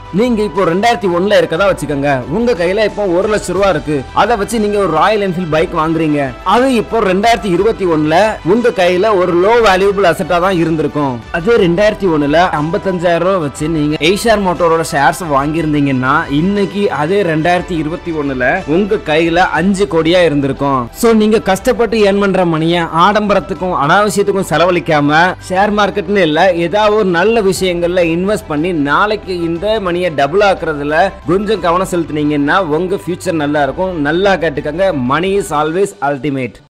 நீங்க இப்போ ரெண்டாயிரத்தி ஒண்ணுல இருக்கதா வச்சுக்கோங்க உங்க கையில இப்போ ஒரு லட்சம் ரூபா இருக்கு அதை வச்சு நீங்க ஒரு ராயல் என்ஃபீல்ட் பைக் வாங்குறீங்க அது இப்போ ரெண்டாயிரத்தி இருபத்தி ஒண்ணுல உங்க கையில ஒரு லோ வேல்யூபிள் அசெட்டா தான் இருந்திருக்கும் அதே ரெண்டாயிரத்தி ஒண்ணுல ஐம்பத்தஞ்சாயிரம் ரூபாய் வச்சு நீங்க ஏஷியார் மோட்டோரோட ஷேர்ஸ் வாங்கியிருந்தீங்கன்னா இன்னைக்கு அதே ரெண்டாயிரத்தி இருபத்தி ஒண்ணுல உங்க கையில அஞ்சு கோடியா இருந்திருக்கும் சோ நீங்க கஷ்டப்பட்டு ஏர்ன் பண்ற மணியை ஆடம்பரத்துக்கும் அனாவசியத்துக்கும் செலவழிக்காம ஷேர் மார்க்கெட்னு இல்ல ஏதாவது ஒரு நல்ல விஷயங்கள்ல இன்வெஸ்ட் பண்ணி நாளைக்கு இந்த மணியை டபுள் ஆக்குறதுல கொஞ்சம் கவனம் செலுத்துனீங்கன்னா உங்க ஃபியூச்சர் நல்லா இருக்கும் நல்லா கேட்டுக்கங்க மணி இஸ் ஆல்வேஸ் அல்டிமேட்